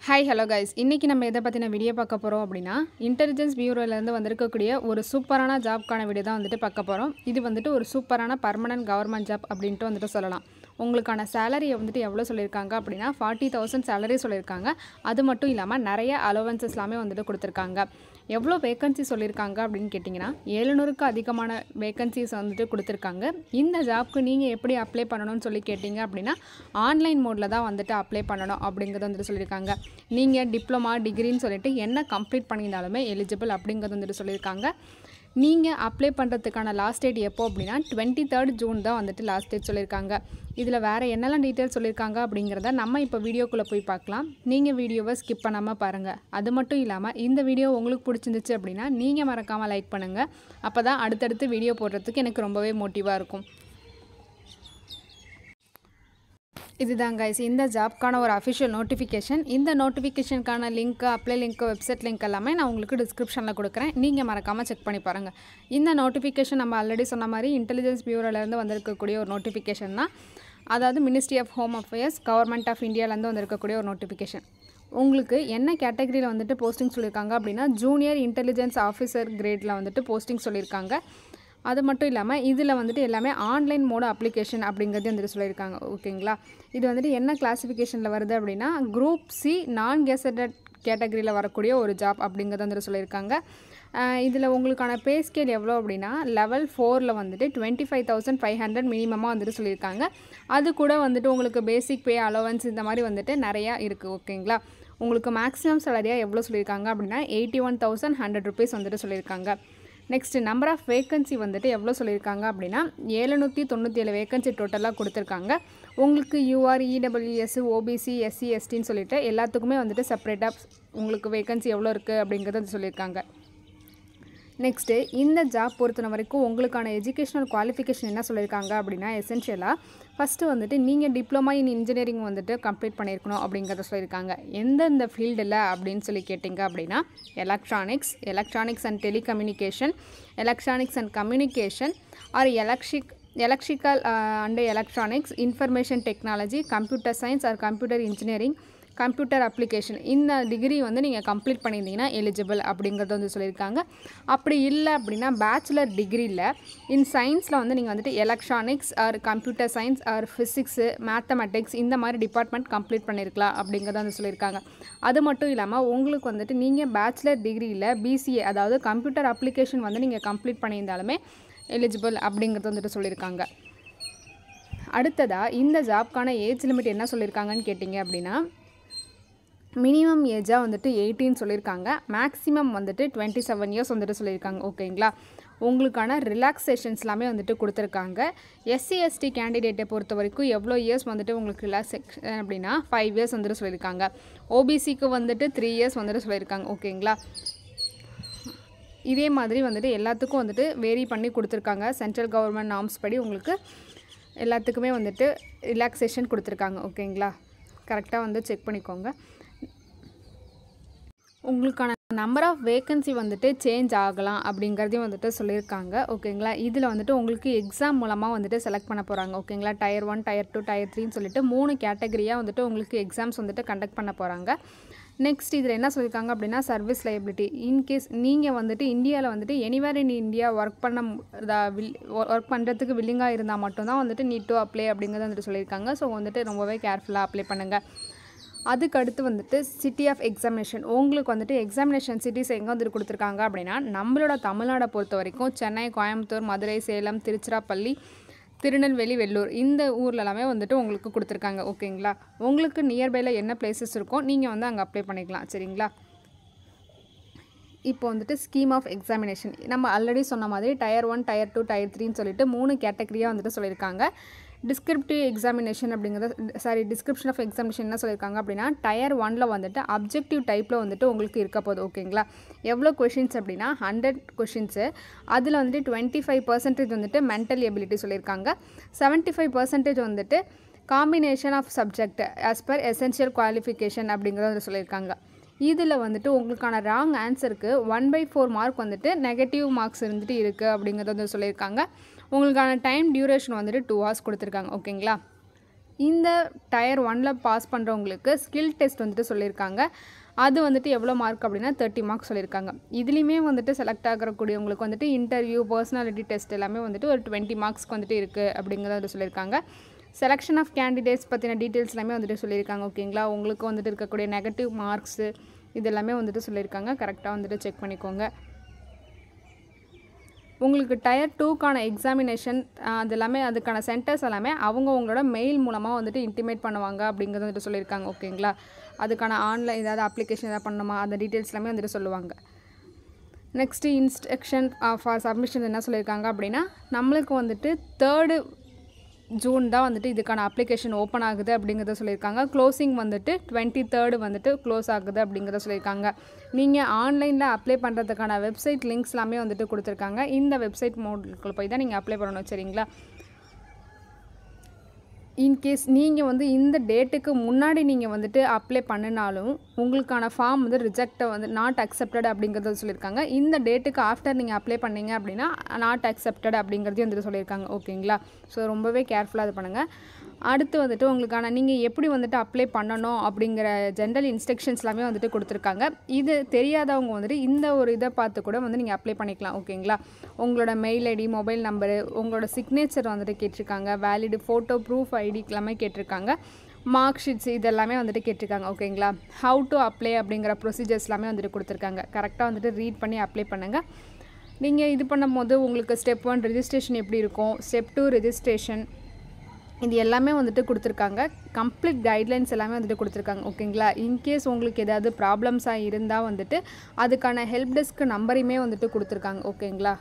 hi hello guys இன்றைக்கி நம்ம எதை பற்றின வீடியோ பார்க்க போகிறோம் அப்படின்னா இன்டெலிஜென்ஸ் பியூரோலேருந்து வந்திருக்கக்கூடிய ஒரு சூப்பரான ஜாப்க்கான வீடியோ தான் வந்துட்டு பார்க்க போகிறோம் இது வந்துட்டு ஒரு சூப்பரான பர்மனன்ட் கவர்மெண்ட் ஜாப் அப்படின்ட்டு வந்துட்டு சொல்லலாம் உங்களுக்கான சேலரியை வந்துட்டு எவ்வளோ சொல்லியிருக்காங்க அப்படின்னா ஃபார்ட்டி தௌசண்ட் சேலரி சொல்லியிருக்காங்க அது மட்டும் இல்லாமல் நிறைய அலோவன்சஸ் எல்லாமே வந்துட்டு கொடுத்துருக்காங்க எவ்வளோ வேகன்சி சொல்லியிருக்காங்க அப்படின்னு கேட்டிங்கன்னா எழுநூறுக்கு அதிகமான வேகன்சிஸ் வந்துட்டு கொடுத்துருக்காங்க இந்த ஜாப்க்கு நீங்கள் எப்படி அப்ளை பண்ணணும்னு சொல்லி கேட்டிங்க அப்படின்னா ஆன்லைன் மோடில் தான் வந்துட்டு அப்ளை பண்ணணும் அப்படிங்கிறது வந்துட்டு சொல்லியிருக்காங்க நீங்கள் டிப்ளமா டிகிரின்னு சொல்லிட்டு என்ன கம்ப்ளீட் பண்ணியிருந்தாலுமே எலிஜிபிள் அப்படிங்கிறது வந்துட்டு சொல்லியிருக்காங்க நீங்கள் அப்ளை பண்ணுறதுக்கான லாஸ்ட் டேட் எப்போ அப்படின்னா டுவெண்ட்டி தேர்ட் ஜூன் தான் வந்துட்டு லாஸ்ட் டேட் சொல்லியிருக்காங்க இதில் வேறு என்னெல்லாம் டீட்டெயில்ஸ் சொல்லியிருக்காங்க அப்படிங்கிறத நம்ம இப்போ வீடியோக்குள்ளே போய் பார்க்கலாம் நீங்கள் வீடியோவை ஸ்கிப் பண்ணாமல் பாருங்கள் அது மட்டும் இல்லாமல் இந்த வீடியோ உங்களுக்கு பிடிச்சிருந்துச்சு அப்படின்னா நீங்கள் மறக்காமல் லைக் பண்ணுங்கள் அப்போ தான் அடுத்தடுத்து வீடியோ போடுறதுக்கு எனக்கு ரொம்பவே மோட்டிவாக இருக்கும் இதுதான் கைஸ் இந்த ஜாப்க்கான ஒரு அஃபிஷியல் நோட்டிஃபிகேஷன் இந்த நோட்டிஃபிகேஷனுக்கான link apply link website link எல்லாமே நான் உங்களுக்கு டிஸ்கிரிப்ஷனில் கொடுக்குறேன் நீங்கள் மறக்காமல் செக் பண்ணி பாருங்கள் இந்த நோட்டிஃபிகேஷன் நம்ம ஆல்ரெடி சொன்ன மாதிரி இன்டெலிஜென்ஸ் பியூரோலேருந்து வந்திருக்கக்கூடிய ஒரு நோட்டிஃபிகேஷன் தான் அதாவது ministry of home affairs government of இந்தியாவிலேருந்து வந்திருக்கக்கூடிய ஒரு நோட்டிஃபிகேஷன் உங்களுக்கு என்ன கேட்டகரியில் வந்துட்டு போஸ்டிங் சொல்லியிருக்காங்க அப்படின்னா ஜூனியர் இன்டெலிஜென்ஸ் ஆஃபீஸர் கிரேடில் வந்துட்டு போஸ்டிங் சொல்லியிருக்காங்க அது மட்டும் இல்லாமல் இதில் வந்துட்டு எல்லாமே ஆன்லைன் மோடு அப்ளிகேஷன் அப்படிங்கிறது வந்துட்டு சொல்லியிருக்காங்க ஓகேங்களா இது வந்துட்டு என்ன கிளாஸிஃபிகேஷனில் வருது அப்படின்னா குரூப் சி நான் கெசட்டட் கேட்டகரியில் வரக்கூடிய ஒரு ஜாப் அப்படிங்கிறது வந்துட்டு சொல்லியிருக்காங்க இதில் உங்களுக்கான பே ஸ்கேல் எவ்வளோ அப்படின்னா லெவல் ஃபோரில் வந்துட்டு twenty five thousand five hundred மினிமமாக வந்துட்டு சொல்லியிருக்காங்க அது கூட வந்துட்டு உங்களுக்கு பேசிக் பே அலவன்ஸ் இந்த மாதிரி வந்துட்டு நிறையா இருக்குது ஓகேங்களா உங்களுக்கு மேக்ஸிமம் சேலரியாக எவ்வளோ சொல்லியிருக்காங்க அப்படின்னா eighty one thousand hundred rupees வந்துட்டு சொல்லியிருக்காங்க நெக்ஸ்ட் நம்பர் ஆஃப் வேக்கன்சி வந்துட்டு எவ்வளோ சொல்லியிருக்காங்க அப்படின்னா எழுநூற்றி தொண்ணூற்றி ஏழு வேக்கன்சி டோட்டலாக கொடுத்துருக்காங்க உங்களுக்கு யூஆர் இடபிள்யூஎஸ் ஓபிசி எஸ்சி எஸ்டின்னு சொல்லிட்டு எல்லாத்துக்குமே வந்துட்டு செப்பரேட்டாக உங்களுக்கு வேக்கன்சி எவ்வளோ இருக்குது அப்படிங்கிறத சொல்லியிருக்காங்க நெக்ஸ்ட்டு இந்த ஜாப் பொறுத்தன வரைக்கும் உங்களுக்கான எஜுகேஷனல் குவாலிஃபிகேஷன் என்ன சொல்லியிருக்காங்க அப்படின்னா எசென்ஷியலாக ஃபஸ்ட்டு வந்துட்டு நீங்கள் டிப்ளமா இன் இன்ஜினியரிங் வந்துட்டு கம்ப்ளீட் பண்ணியிருக்கணும் அப்படிங்கிறத சொல்லியிருக்காங்க எந்தெந்த ஃபீல்டில் அப்படின்னு சொல்லி கேட்டிங்க அப்படின்னா electronics electronics and telecommunication electronics and communication or electric electrical and electronics information technology computer science or computer engineering computer application இந்த டிகிரி வந்து நீங்கள் கம்ப்ளீட் பண்ணியிருந்தீங்கன்னா எலிஜிபிள் அப்படிங்கிறத வந்து சொல்லியிருக்காங்க அப்படி இல்லை அப்படின்னா பேச்சுலர் டிகிரியில் இன் சயின்ஸில் வந்து நீங்கள் வந்துட்டு electronics or computer science or physics mathematics இந்த மாதிரி டிபார்ட்மெண்ட் கம்ப்ளீட் பண்ணியிருக்கலாம் அப்படிங்கிறத வந்து சொல்லியிருக்காங்க அது மட்டும் இல்லாமல் உங்களுக்கு வந்துட்டு நீங்கள் பேச்சுலர் டிகிரியில் பிசிஏ அதாவது கம்ப்யூட்டர் அப்ளிகேஷன் வந்து நீங்கள் கம்ப்ளீட் பண்ணியிருந்தாலுமே எலிஜிபிள் அப்படிங்கிறது வந்துட்டு சொல்லியிருக்காங்க அடுத்ததாக இந்த ஜாப்க்கான ஏஜ் லிமிட் என்ன சொல்லியிருக்காங்கன்னு கேட்டிங்க அப்படின்னா மினிமம் ஏஜாக வந்துட்டு எயிட்டின்னு சொல்லியிருக்காங்க மேக்ஸிமம் வந்துட்டு டுவெண்ட்டி செவன் இயர்ஸ் வந்துட்டு சொல்லியிருக்காங்க ஓகேங்களா உங்களுக்கான ரிலாக்ஸேஷன்ஸ் எல்லாமே வந்துட்டு கொடுத்துருக்காங்க எஸ்சி எஸ்டி கேண்டிடேட்டை பொறுத்த வரைக்கும் எவ்வளோ இயர்ஸ் வந்துட்டு உங்களுக்கு ரிலாக்ஸேஷன் அப்படின்னா ஃபைவ் இயர்ஸ் வந்துட்டு சொல்லியிருக்காங்க ஓபிசிக்கு வந்துட்டு த்ரீ இயர்ஸ் வந்துட்டு சொல்லியிருக்காங்க ஓகேங்களா இதே மாதிரி வந்துட்டு எல்லாத்துக்கும் வந்துட்டு வேரி பண்ணி கொடுத்துருக்காங்க சென்ட்ரல் கவர்மெண்ட் நார்ம்ஸ் படி உங்களுக்கு எல்லாத்துக்குமே வந்துட்டு ரிலாக்ஸேஷன் கொடுத்துருக்காங்க ஓகேங்களா கரெக்டாக வந்து செக் பண்ணிக்கோங்க உங்களுக்கான நம்பர் ஆஃப் வேக்கன்சி வந்துட்டு சேஞ்ச் ஆகலாம் அப்படிங்கிறதையும் வந்துட்டு சொல்லியிருக்காங்க ஓகேங்களா இதில் வந்துட்டு உங்களுக்கு எக்ஸாம் மூலமாக வந்துட்டு செலக்ட் பண்ண போகிறாங்க ஓகேங்களா tier one tier two tier த்ரீன்னு சொல்லிட்டு மூணு கேட்டகரியாக வந்துட்டு உங்களுக்கு எக்ஸாம்ஸ் வந்துட்டு கண்டக்ட் பண்ண போகிறாங்க நெக்ஸ்ட் இதில் என்ன சொல்லியிருக்காங்க அப்படின்னா சர்வீஸ் லைபிலிட்டி இன்கேஸ் நீங்கள் வந்துட்டு இந்தியாவில் வந்துட்டு எனிவேர் இன் இந்தியா ஒர்க் பண்ண வில் ஒர்க் பண்ணுறதுக்கு வில்லிங்காக இருந்தால் மட்டும்தான் வந்துட்டு நீட் டு அப்ளை அப்படிங்கிறத வந்துட்டு சொல்லியிருக்காங்க ஸோ வந்துட்டு ரொம்பவே கேர்ஃபுல்லாக அப்ளை பண்ணுங்கள் அதுக்கு அடுத்து வந்துட்டு சிட்டி ஆஃப் எக்ஸாமினேஷன் உங்களுக்கு வந்துட்டு எக்ஸாமினேஷன் சிட்டிஸ் எங்கே வந்துட்டு கொடுத்துருக்காங்க அப்படின்னா நம்மளோட தமிழ்நாடை பொறுத்த வரைக்கும் சென்னை கோயம்புத்தூர் மதுரை சேலம் திருச்சிராப்பள்ளி திருநெல்வேலி வெள்ளூர் இந்த ஊரில் எல்லாமே வந்துட்டு உங்களுக்கு கொடுத்துருக்காங்க ஓகேங்களா உங்களுக்கு நியர்பையில் என்ன பிளேசஸ் இருக்கோ நீங்கள் வந்து அங்கே அப்ளை பண்ணிக்கலாம் சரிங்களா இப்போ வந்துட்டு ஸ்கீம் ஆஃப் எக்ஸாமினேஷன் நம்ம ஆல்ரெடி சொன்ன மாதிரி tier one tier two tier த்ரீன்னு சொல்லிட்டு மூணு கேட்டகரியாக வந்துட்டு சொல்லியிருக்காங்க டிஸ்கிரிப்டிவ் எக்ஸாமினேஷன் அப்படிங்கிறது சாரி டிஸ்கிரிப்ஷன் ஆஃப் எக்ஸாமினேஷன் என்ன சொல்லியிருக்காங்க அப்படின்னா டயர் ஒனில் வந்துட்டு அப்ஜெக்டிவ் டைப்பில் வந்துட்டு உங்களுக்கு இருக்க போகுது ஓகேங்களா எவ்வளோ கொஷின்ஸ் அப்படின்னா ஹண்ட்ரட் கொஷின்ஸு அதில் வந்துட்டு டுவெண்ட்டி ஃபைவ் பர்சன்டேஜ் வந்துட்டு மென்டல் எபிலிட்டி சொல்லியிருக்காங்க செவன்ட்டி ஃபைவ் பர்சன்டேஜ் வந்துட்டு combination of subject as per essential qualification அப்படிங்கிறத சொல்லியிருக்காங்க இதில் வந்துட்டு உங்களுக்கான ராங் ஆன்சருக்கு ஒன் பை ஃபோர் மார்க் வந்துட்டு நெகட்டிவ் மார்க்ஸ் இருந்துட்டு இருக்குது அப்படிங்கிறத வந்து சொல்லியிருக்காங்க உங்களுக்கான டைம் டியூரேஷன் வந்துட்டு டூ ஹவர்ஸ் கொடுத்துருக்காங்க ஓகேங்களா இந்த டயர் ஒனில் பாஸ் பண்ணுறவங்களுக்கு ஸ்கில் டெஸ்ட் வந்துட்டு சொல்லியிருக்காங்க அது வந்துட்டு எவ்வளோ மார்க் அப்படின்னா தேர்ட்டி மார்க்ஸ் சொல்லியிருக்காங்க இதுலேயுமே வந்துட்டு செலக்ட் ஆகக்கூடியவங்களுக்கு வந்துட்டு இன்டர்வியூ பர்சனாலிட்டி டெஸ்ட் எல்லாமே வந்துட்டு ஒரு டுவெண்ட்டி மார்க்ஸ்க்கு வந்துட்டு இருக்குது அப்படிங்கிறத வந்து சொல்லியிருக்காங்க செலெக்ஷன் ஆஃப் கேண்டிடேட்ஸ் பற்றின டீட்டெயில்ஸ் எல்லாமே வந்துட்டு சொல்லியிருக்காங்க ஓகேங்களா உங்களுக்கு வந்துட்டு இருக்கக்கூடிய நெகட்டிவ் மார்க்ஸு இது எல்லாமே வந்துட்டு சொல்லியிருக்காங்க கரெக்டாக வந்துட்டு செக் பண்ணிக்கோங்க உங்களுக்கு டயர் டூக்கான எக்ஸாமினேஷன் அது எல்லாமே அதுக்கான சென்டர்ஸ் எல்லாமே அவங்க உங்களோட மெயில் மூலமாக வந்துட்டு இன்டிமேட் பண்ணுவாங்க அப்படிங்கிறது வந்துட்டு சொல்லியிருக்காங்க ஓகேங்களா அதுக்கான ஆன்லைன் ஏதாவது அப்ளிகேஷன் ஏதாவது பண்ணணுமா அந்த டீட்டெயில்ஸ் எல்லாமே வந்துட்டு சொல்லுவாங்க நெக்ஸ்ட்டு இன்ஸ்ட்ரக்ஷன் ஃபார் சப்மிஷன் என்ன சொல்லியிருக்காங்க அப்படின்னா நம்மளுக்கு வந்துட்டு தேர்டு ஜூன் தான் வந்துட்டு இதுக்கான அப்ளிகேஷன் ஓப்பன் ஆகுது அப்படிங்கிறத சொல்லியிருக்காங்க க்ளோசிங் வந்துட்டு டுவெண்ட்டி தேர்டு வந்துட்டு க்ளோஸ் ஆகுது அப்படிங்கிறத சொல்லியிருக்காங்க நீங்கள் ஆன்லைனில் அப்ளை பண்ணுறதுக்கான வெப்சைட் லிங்க்ஸ் எல்லாமே வந்துட்டு கொடுத்துருக்காங்க இந்த வெப்சைட் மோடுக்குள்ளே போய் தான் நீங்கள் அப்ளை பண்ணணும் சரிங்களா இன்கேஸ் நீங்கள் வந்து இந்த டேட்டுக்கு முன்னாடி நீங்கள் வந்துட்டு அப்ளை பண்ணினாலும் உங்களுக்கான ஃபார்ம் வந்து ரிஜெக்டை வந்து நாட் அக்செப்டட் அப்படிங்கிறத சொல்லியிருக்காங்க இந்த டேட்டுக்கு ஆஃப்டர் நீங்கள் அப்ளை பண்ணீங்க அப்படின்னா நாட் அக்செப்டட் அப்படிங்கிறதையும் வந்துட்டு சொல்லியிருக்காங்க ஓகேங்களா ஸோ ரொம்பவே கேர்ஃபுல்லாக இது பண்ணுங்கள் அடுத்து வந்துட்டு உங்களுக்கான நீங்கள் எப்படி வந்துட்டு அப்ளை பண்ணணும் அப்படிங்கிற ஜென்ரல் இன்ஸ்ட்ரக்ஷன்ஸ் எல்லாமே வந்துட்டு கொடுத்துருக்காங்க இது தெரியாதவங்க வந்துட்டு இந்த ஒரு இதை பார்த்து கூட வந்து நீங்கள் அப்ளை பண்ணிக்கலாம் ஓகேங்களா உங்களோட மெயில் ஐடி மொபைல் நம்பரு உங்களோட சிக்னேச்சர் வந்துட்டு கேட்டிருக்காங்க வேலிடு ஃபோட்டோ ப்ரூஃப் ஐடி எல்லாமே கேட்டிருக்காங்க மார்க் ஷீட்ஸ் இதெல்லாமே வந்துட்டு கேட்டிருக்காங்க ஓகேங்களா ஹவு டு அப்ளை அப்படிங்கிற ப்ரொசீஜர்ஸ் எல்லாமே வந்துட்டு கொடுத்துருக்காங்க கரெக்டாக வந்துட்டு ரீட் பண்ணி அப்ளை பண்ணுங்கள் நீங்கள் இது பண்ணும்போது உங்களுக்கு ஸ்டெப் ஒன் ரெஜிஸ்ட்ரேஷன் எப்படி இருக்கும் ஸ்டெப் டூ ரெஜிஸ்ட்ரேஷன் இது எல்லாமே வந்துட்டு கொடுத்துருக்காங்க கம்ப்ளீட் கைட்லைன்ஸ் எல்லாமே வந்துட்டு கொடுத்துருக்காங்க ஓகேங்களா இன்கேஸ் உங்களுக்கு ஏதாவது ப்ராப்ளம்ஸாக இருந்தால் வந்துட்டு அதுக்கான ஹெல்ப் டெஸ்க் நம்பரையுமே வந்துட்டு கொடுத்துருக்காங்க ஓகேங்களா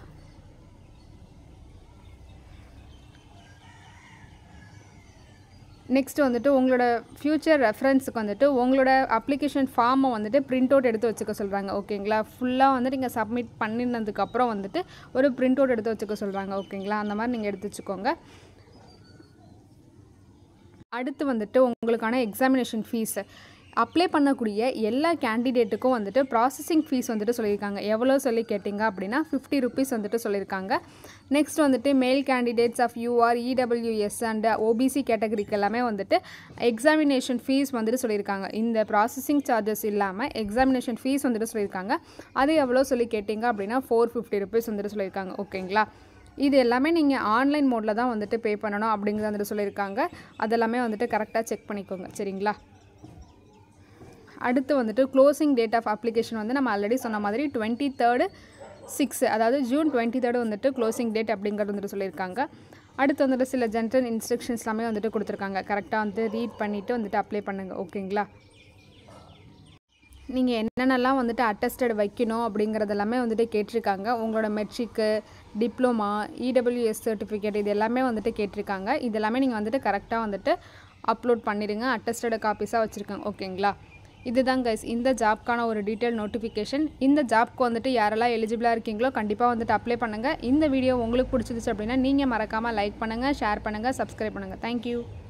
நெக்ஸ்ட் வந்துட்டு உங்களோட ஃப்யூச்சர் ரெஃபரன்ஸுக்கு வந்துட்டு உங்களோட அப்ளிகேஷன் ஃபார்மை வந்துட்டு பிரிண்ட் அவுட் எடுத்து வச்சுக்க சொல்கிறாங்க ஓகேங்களா ஃபுல்லாக வந்து நீங்கள் சப்மிட் பண்ணினதுக்கப்புறம் வந்துட்டு ஒரு பிரிண்ட் அவுட் எடுத்து வச்சுக்க சொல்கிறாங்க ஓகேங்களா அந்த மாதிரி நீங்கள் எடுத்து வச்சுக்கோங்க அடுத்து வந்துட்டு உங்களுக்கான எக்ஸாமினேஷன் ஃபீஸ் அப்ளை பண்ணக்கூடிய எல்லா கேண்டிடேட்டுக்கும் வந்துட்டு ப்ராசஸிங் ஃபீஸ் வந்துட்டு சொல்லியிருக்காங்க எவ்வளோ சொல்லி கேட்டிங்க அப்படின்னா ஃபிஃப்டி ருபீஸ் வந்துட்டு சொல்லியிருக்காங்க நெக்ஸ்ட் வந்துட்டு male candidates of UR EWS and OBC கேட்டகரிக்கு எல்லாமே வந்துட்டு எக்ஸாமினேஷன் ஃபீஸ் வந்துட்டு சொல்லியிருக்காங்க இந்த ப்ராசஸிங் சார்ஜஸ் இல்லாமல் எக்ஸாமினேஷன் ஃபீஸ் வந்துட்டு சொல்லியிருக்காங்க அது எவ்வளோ சொல்லி கேட்டிங்க அப்படின்னா ஃபோர் ஃபிஃப்டி ருபீஸ் வந்துட்டு சொல்லியிருக்காங்க ஓகேங்களா இது எல்லாமே நீங்கள் ஆன்லைன் மோடில் தான் வந்துட்டு பே பண்ணணும் அப்படிங்கிறத வந்துட்டு சொல்லியிருக்காங்க அதெல்லாமே வந்துட்டு கரெக்டாக செக் பண்ணிக்கோங்க சரிங்களா அடுத்து வந்துட்டு க்ளோசிங் டேட் ஆஃப் அப்ளிகேஷன் வந்து நம்ம ஆல்ரெடி சொன்ன மாதிரி டுவெண்ட்டி தேர்டு சிக்ஸ் அதாவது ஜூன் டுவெண்ட்டி தேர்டு வந்துட்டு க்ளோசிங் டேட் அப்படிங்கிறது வந்துட்டு சொல்லியிருக்காங்க அடுத்து வந்துட்டு சில ஜென்ரல் இன்ஸ்ட்ரக்ஷன்ஸ் எல்லாமே வந்துட்டு கொடுத்துருக்காங்க கரெக்டாக வந்து ரீட் பண்ணிவிட்டு வந்துட்டு அப்ளை பண்ணுங்கள் ஓகேங்களா நீங்கள் என்னென்னலாம் வந்துட்டு அட்டஸ்டட் வைக்கணும் அப்படிங்கிறது எல்லாமே வந்துட்டு கேட்டிருக்காங்க உங்களோட மெட்ரிக்கு டிப்ளமா இடபிள்யூஎஸ் சர்டிஃபிகேட் இது எல்லாமே வந்துட்டு கேட்டிருக்காங்க இது எல்லாமே நீங்கள் வந்துட்டு கரெக்டாக வந்துட்டு அப்லோட் பண்ணிடுங்க அட்டஸ்டட் காப்பீஸாக வச்சுருக்கேன் ஓகேங்களா இதுதான் கைஸ் இந்த ஜாப்க்கான ஒரு டீட்டெயில் நோட்டிஃபிகேஷன் இந்த ஜாப்க்கு வந்துட்டு யாரெல்லாம் எலிஜிபிளாக இருக்கீங்களோ கண்டிப்பாக வந்துட்டு அப்ளை பண்ணுங்கள் இந்த வீடியோ உங்களுக்கு பிடிச்சிருச்சு அப்படின்னா நீங்கள் மறக்காமல் லைக் பண்ணுங்கள் ஷேர் பண்ணுங்கள் சப்ஸ்கிரைப் பண்ணுங்கள் தேங்க்யூ